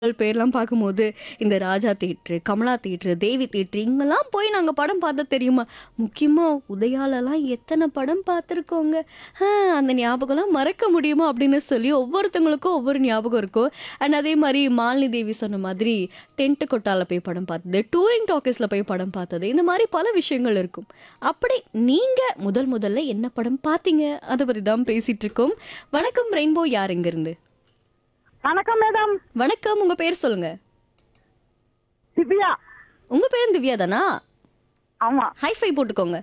பேர்லாம் பார்க்கும்போது, இந்த Raja theatre, Kamala theatre, Devi theatre இங்கலாம் போய் நாங்க படம் பார்த்தது தெரியுமா? முக்கியமா உதயாலலாம் எத்தன படம் பார்த்துருக்கோங்க. ஆ அந்த ஞாபகம்லாம் மறக்க முடியுமா? அப்படின்னு சொல்லி ஒவ்வொருத்தவங்களுக்கும் ஒவ்வொரு ஞாபகம் இருக்கும். அண்ட் அதே மாரி மாலினி தேவி சொன்ன மாதிரி டென்ட் கொட்டால போய் படம் பார்த்தது, டூரிங் டாக்கீஸ்ல போய் படம் பார்த்தது, இந்த மாரி பல விஷயங்கள் இருக்கும். அப்படி நீங்க முதல் முதல்ல என்ன படம் பார்த்தீங்க? அத பத்தி தான் பேசிட்டு இருக்கோம். வணக்கம் ரெயின்போ யார் எங்கிருந்து? வணக்கம் மேடம் வணக்கம் உங்க பேர் சொல்லுங்க. திவ்யா உங்க பேரும் திவ்யா தானா? ஆமா ஹைஃபை போட்டுக்கோங்க.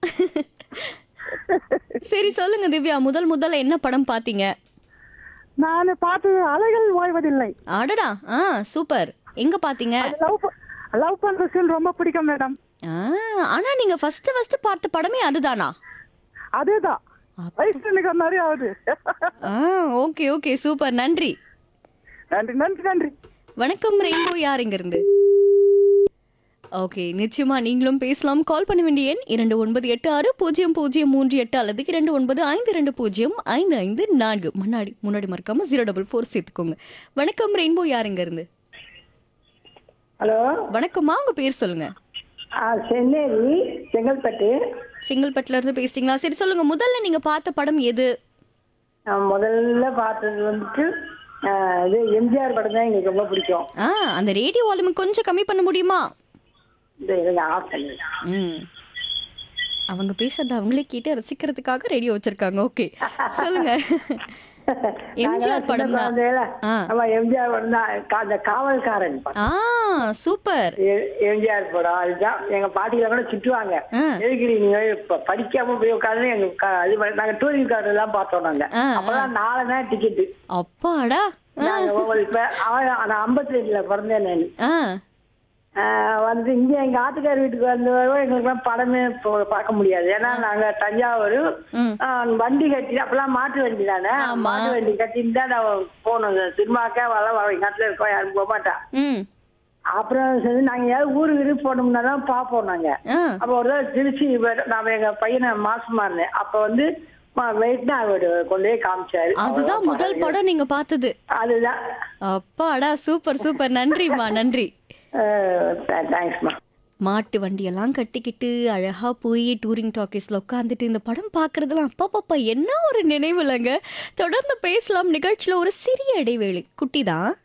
சரி சொல்லுங்க திவ்யா முதல் முதல்ல என்ன படம் பார்த்தீங்க? நான் பார்த்தது அலைகள் ஓய்வதில்லை அடடா! ஆ சூப்பர். எங்க பார்த்தீங்க? அது லவ் லவ் பண்ற சீன் ரொம்ப பிடிக்கும் மேடம் ஆ ஆனா நீங்க ஃபர்ஸ்ட் ஃபர்ஸ்ட் பார்த்த படமே அதுதானா? அதேதான் வயசு எனக்கு நிறைய ஆகுது ஆ ஓகே ஓகே சூப்பர் நன்றி. நன்றி நன்றி நன்றி வணக்கம் ரெயின்போ யார் இருந்து ஓகே நிச்சயமா நீங்களும் பேசலாம் கால் பண்ண வேண்டிய எண் இரண்டு ஒன்பது எட்டு ஆறு பூஜ்ஜியம் பூஜ்ஜியம் மூன்று எட்டு அல்லது இரண்டு ஒன்பது ஐந்து ரெண்டு பூஜ்ஜியம் ஐந்து ஐந்து நான்கு முன்னாடி முன்னாடி மறக்காம ஜீரோ டபுள் ஃபோர் சேர்த்துக்கோங்க வணக்கம் ரெயின்போ யார் இருந்து ஹலோ வணக்கம்மா உங்க பேர் சொல்லுங்க சென்னேரி செங்கல்பட்டு செங்கல்பட்டுல இருந்து பேசுறீங்களா சரி சொல்லுங்க முதல்ல நீங்க பார்த்த படம் எது நான் முதல்ல பார்த்தது வந்துட்டு ஆஹ், இது எம்ஜிஆர் படம் தான் எங்களுக்கு ரொம்ப பிடிக்கும் ஆ அந்த ரேடியோ வால்யூம் கொஞ்சம் கம்மி பண்ண முடியுமா இந்த எனக்கு ஆஃப் பண்ணி ம் அவங்க பேசுறத அவங்களே கேட்டு ரசிக்கிறதுக்காக ரேடியோ வச்சிருக்காங்க ஓகே சொல்லுங்க எம்ஜிஆர் படம் தான் ஆ. ஆமா எம்ஜிஆர் படம் தான் கா- அந்த காவல்காரன் படம். ஆ சூப்பர் எ- எம்ஜிஆர் படம் அதுதான் எங்க பாட்டிகளை கூட திட்டுவாங்க ஆ. எதுக்கு நீங்க இப்ப படிக்காம போய் உட்காந்து எங்க க- இது பண்ணி- நாங்க டூரிங் கார்டு எல்லாம் பார்த்தோம் நாங்க ஆ, ஆ. அப்பதான் நாலு தான் டிக்கெட் அப்பாடா நாங்க ஒவ்வொரு- இப்ப அவன் நான் ஐம்பத்தி ரெண்டுல பிறந்தேன் நான் ஆ ஆஹ் வந்து இங்க எங்க ஆத்துக்கார் வீட்டுக்கு வந்த எங்களுக்கு படமே போ- பார்க்க முடியாது ஏன்னா நாங்க தஞ்சாவூர் ம். ஆஹ் வண்டி கட்டி அப்பெல்லாம் மாட்டு வண்டி தானே ஆமா. மாட்டு வண்டி கட்டிட்டு தான் நான் போனோம் சினிமாக்கா வர வர எங்க இடத்துல இருக்கோம் யாரும் போக மாட்டா ம் அப்புறம் சரி நாங்க ஏதாவது ஊரு வீடு போனோம்னா தான் பார்ப்போம் நாங்க ஆ அப்ப ஒரு தடவை திருச்சி வர- நான் எங்க பையனை மாசமா இருந்தேன் அப்ப வந்து வெயிட்னா அவர் கொண்டு போய் காமிச்சாரு அதுதான் முதல் படம் நீங்க பார்த்தது அதுதான் அப்பாடா சூப்பர் சூப்பர் நன்றிம்மா நன்றி தேங்க்ஸ்மா மாட்டு வண்டியெல்லாம் கட்டிக்கிட்டு அழகா போய் டூரிங் டாக்கீஸ்ல உட்காந்துட்டு இந்த படம் பார்க்கறதுலாம் அப்பா பாப்பா என்ன ஒரு நினைவுலங்க தொடர்ந்து பேசலாம் நிகழ்ச்சியில ஒரு சிறிய இடைவேளை குட்டி தான்